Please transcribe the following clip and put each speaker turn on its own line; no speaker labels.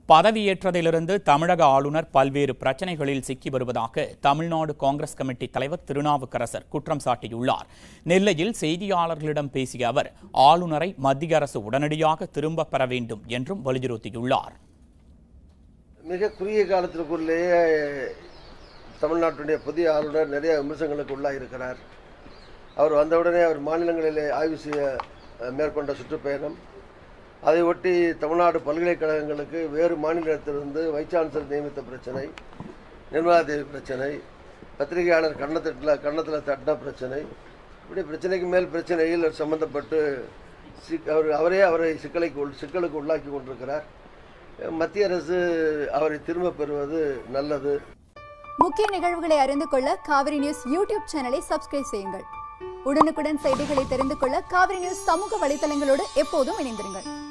பதவியேற்றதிலிருந்து தமிழக ஆளுநர் பல்வேறு பிரச்சனைகளில் சிக்கி வருவதாக தமிழ்நாடு காங்கிரஸ் கமிட்டி தலைவர் திருநாவுக்கரசர் குற்றம் சாட்டியுள்ளார் நெல்லையில் செய்தியாளர்களிடம் பேசிய அவர் ஆளுநரை மத்திய அரசு உடனடியாக திரும்பப் பெற வேண்டும் என்றும் வலியுறுத்தியுள்ளார்
மிக குறுகிய காலத்திற்குள்ளேயே தமிழ்நாட்டுடைய புதிய ஆளுநர் நிறைய விமர்சனங்களுக்கு உள்ளாக இருக்கிறார் அவர் வந்தவுடனே அவர் மாநிலங்களிலே ஆய்வு செய்ய அஹ், மேற்கொண்ட சுற்றுப்பயணம் அதை ஒட்டி தமிழ்நாடு பல்கலைக்கழகங்களுக்கு வேறு மாநிலத்திலிருந்து வைஸ் சான்சலர் நியமித்த பிரச்சனை நிர்மலா தேவி பிரச்சனை பத்திரிகையாளர் கண்ணத்தட்டில் கன்னத்தில் தட்டின பிரச்சனை இப்படி பிரச்சனைக்கு மேல் பிரச்சனையில் அவர் சம்பந்தப்பட்டு சிக் அவர் அவரே அவரை சிக்கலைக்கு உள் சிக்கலுக்கு உள்ளாக்கி கொண்டிருக்கிறார் மத்திய அரசு அவரை திரும்ப பெறுவது நல்லது
முக்கிய நிகழ்வுகளை அறிந்து கொள்ள காவிரி நியூஸ் யூடியூப் சேனலை சப்ஸ்கிரைப் செய்யுங்கள் உடனுக்குடன் செய்திகளை தெரிந்து கொள்ள காவிரி நியூஸ் சமூக வலைதளங்களோடு எப்போதும் இணைந்திருங்கள்